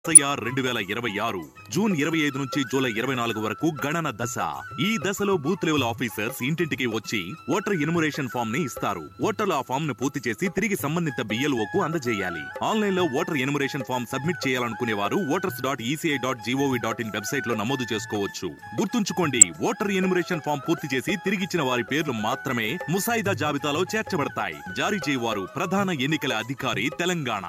SIR రెండు వేల ఇరవై ఆరు జూన్ ఇరవై ఐదు నుంచి జూలై ఇరవై నాలుగు వరకు గణన దశ ఈ దశలో బూత్ లెవెల్ ఆఫీసర్స్ ఇంటింటికి వచ్చి ఓటర్ ఇనుమరేషన్ ఫామ్ ని ఇస్తారు ఓటర్లు ఆ ఫామ్ ను పూర్తి చేసి తిరిగి సంబంధిత బిఎల్ఓ కు అందజేయాలి ఆన్లైన్ లో ఓటర్ ఎనుమరేషన్ ఫామ్ సబ్మిట్ చేయాలనుకునే వారు voters dot ECI dot GOV dot in website లో నమోదు చేసుకోవచ్చు గుర్తుంచుకోండి ఓటర్ ఎనుమరేషన్ ఫామ్ పూర్తి చేసి తిరిగిచ్చిన వారి పేర్లు మాత్రమే ముసాయిదా జాబితాలో చేర్చబడతాయి జారీ చేయవారు ప్రధాన ఎన్నికల అధికారి తెలంగాణ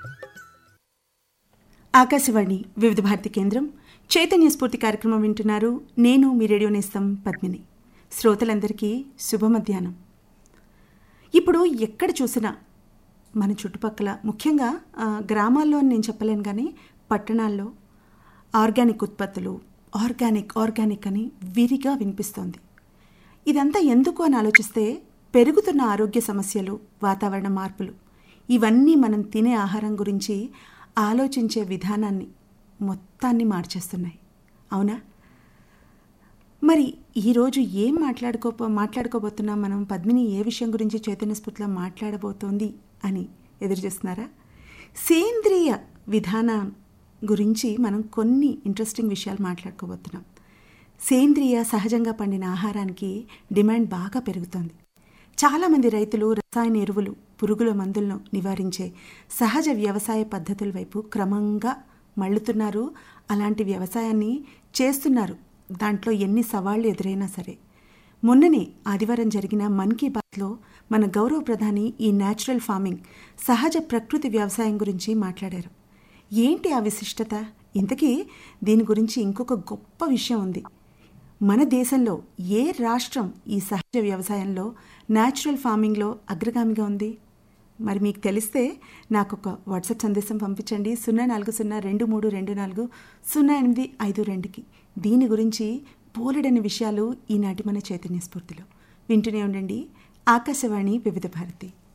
ఆకాశవాణి వివిధ భారతి కేంద్రం చైతన్య స్ఫూర్తి కార్యక్రమం వింటున్నారు నేను మీ రేడియో నేస్తం పద్మిని శ్రోతలందరికీ శుభ మధ్యాహ్నం ఇప్పుడు ఎక్కడ చూసినా మన చుట్టుపక్కల ముఖ్యంగా ఆ, గ్రామాల్లో అని నేను చెప్పలేను కానీ పట్టణాల్లో ఆర్గానిక్ ఉత్పత్తులు ఆర్గానిక్ ఆర్గానిక్ అని విరిగా వినిపిస్తోంది ఇదంతా ఎందుకు అని ఆలోచిస్తే పెరుగుతున్న ఆరోగ్య సమస్యలు వాతావరణ మార్పులు ఇవన్నీ మనం తినే ఆహారం గురించి ఆలోచించే విధానాన్ని మొత్తాన్ని మార్చేస్తున్నాయి అవునా మరి ఈరోజు ఏం మాట్లాడుకో మాట్లాడుకోబోతున్నాం మనం పద్మిని ఏ విషయం గురించి చైతన్య స్ఫూర్తిలో మాట్లాడబోతోంది అని ఎదురు చూస్తున్నారా సేంద్రియ విధానం గురించి మనం కొన్ని ఇంట్రెస్టింగ్ విషయాలు మాట్లాడుకోబోతున్నాం సేంద్రియ సహజంగా పండిన ఆహారానికి డిమాండ్ బాగా పెరుగుతోంది చాలామంది రైతులు రసాయన ఎరువులు పురుగుల మందులను నివారించే సహజ వ్యవసాయ పద్ధతుల వైపు క్రమంగా మళ్ళుతున్నారు అలాంటి వ్యవసాయాన్ని చేస్తున్నారు దాంట్లో ఎన్ని సవాళ్లు ఎదురైనా సరే మొన్ననే ఆదివారం జరిగిన మన్ కీ బాత్లో మన గౌరవ ప్రధాని ఈ న్యాచురల్ ఫార్మింగ్ సహజ ప్రకృతి వ్యవసాయం గురించి మాట్లాడారు ఏంటి ఆ విశిష్టత ఇంతకీ దీని గురించి ఇంకొక గొప్ప విషయం ఉంది మన దేశంలో ఏ రాష్ట్రం ఈ సహజ వ్యవసాయంలో న్యాచురల్ ఫార్మింగ్లో అగ్రగామిగా ఉంది మరి మీకు తెలిస్తే నాకు ఒక వాట్సాప్ సందేశం పంపించండి సున్నా నాలుగు సున్నా రెండు మూడు రెండు నాలుగు సున్నా ఎనిమిది ఐదు రెండుకి దీని గురించి పోలెడని విషయాలు ఈనాటి మన చైతన్య స్ఫూర్తిలో వింటూనే ఉండండి ఆకాశవాణి వివిధ భారతి